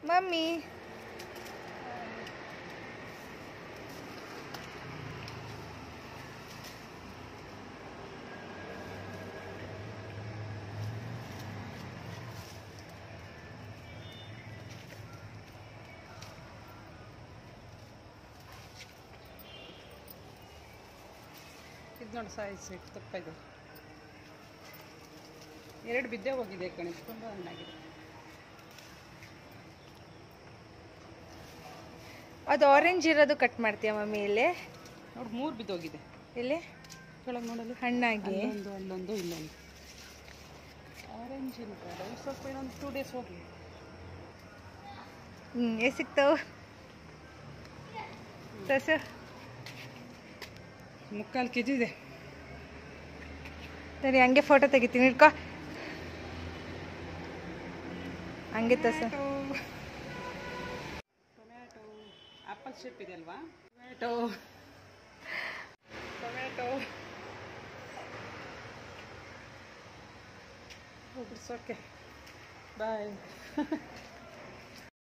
mummy ಇದು ನೋಡಿ ಸಾಯಿಸ್ ತಪ್ಪ ಇದೆ ಎರಡು ಬಿದ್ದೆ ಹೋಗಿದೆ ಕಣೆ ತುಂಬ ಹಣ್ಣಾಗಿದೆ ಅದು ಆರೆಂಜ್ ಇರೋದು ಕಟ್ ಮಾಡ್ತೀಯ ಮಮ್ಮಿ ಇಲ್ಲಿ ನೋಡಿ ಮೂರು ಬಿದ್ದೋಗಿದೆ ಇಲ್ಲಿ ಕೆಳಗೆ ನೋಡಲು ಹಣ್ಣಾಗಿ ಅಲ್ಲೊಂದು ಅಲ್ಲೊಂದು ಇಲ್ಲೊಂದು ಆರೆಂಜ್ ಇಲ್ಲ ಸ್ವಲ್ಪ ಇನ್ನೊಂದು ಟೂ ಡೇಸ್ ಹೋಗಿ ಹ್ಞೂ ಎಷ್ಟು ಸಿಗ್ತಾವು ತಸು ಮುಕ್ಕಾಲು ಕೆ ಜಿ ಇದೆ ಸರಿ ಹಂಗೆ ಫೋಟೋ ತೆಗಿತೀನಿ ಇಟ್ಕೋ ಹಂಗೆ ತಸು ಟೊಮ್ಯಾಟೊ ಆಪಲ್ ಶೇಪ್ ಇದೆ ಅಲ್ವಾ ಟೊಮ್ಯಾಟೊ ಟೊಮ್ಯಾಟೊ ಓಕೆ ಬಾಯ್